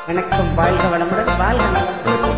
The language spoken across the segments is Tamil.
வணக்கம் வாழ்க வளமுடன் வாழ்க நலமுடன்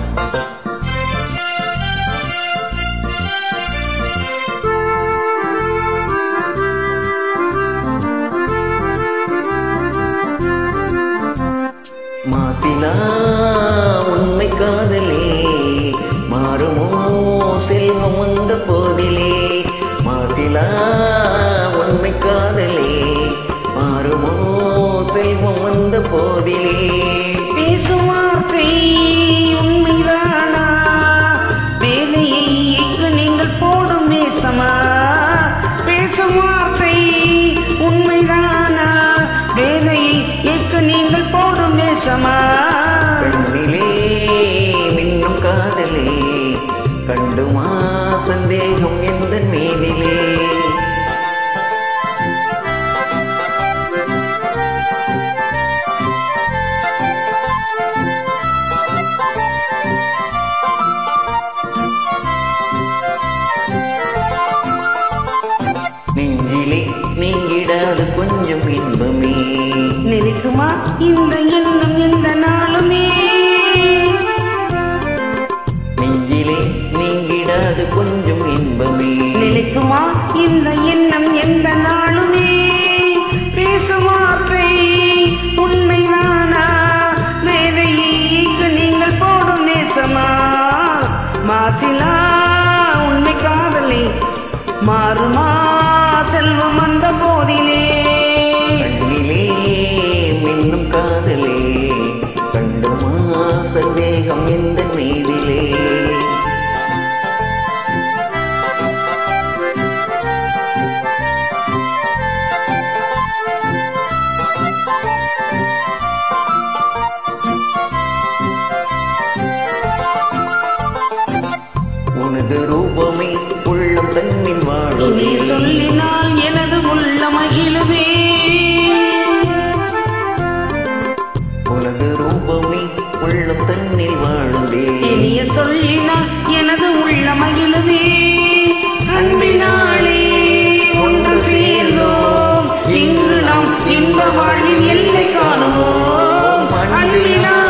மாசிலா உண்மை காதலே மாறுமோ செல்வம் வந்த போதிலே மாசிலா உண்மை காதலே மாறுமோ செல்வம் வந்த போதிலே பேசும் வார்த்தை உண்மைதானா வேலையை இங்கு நீங்கள் போடும் நேசமா பேசும் வார்த்தை உண்மைதானா வேலையை இங்கு நீங்கள் போடும் நேசமா கண்ணிலே மின்னும் காதலே கண்டுமா சந்தேகம் எந்த மீதிலே நெஞ்சிலே நீங்கிடாது கொஞ்சம் இன்பமே நினைக்குமா இந்த எண்ணம் எந்த நாளுமே நெஞ்சிலே நீங்கிடாது கொஞ்சம் இன்பமே நினைக்குமா இந்த எண்ணம் எந்த நாளுமே பேசும் வார்த்தை உண்மைதானா வேலைக்கு நீங்கள் போடும் நேசமா மாசிலா உண்மை காதலே மாறுமா செல்வம் அந்த போதிலே கண்ணிலே மின்னும் காதலே கண்டுமா சந்தேகம் எந்த மீதிலே உனது ரூபமே உள்ளம் தன்னின் இனி வாழுமே சொல்லினால் எனது உள்ள மகிழுதே உனது ரூபமே உள்ளம் தன்னில் வாழுதே இனிய சொல்லினால் எனது உள்ள மகிழுதே அன்பினாலே ஒன்று சேர்ந்தோம் இங்கு நாம் இன்ப வாழ்வின் எல்லை காணுவோம் அன்பினாலே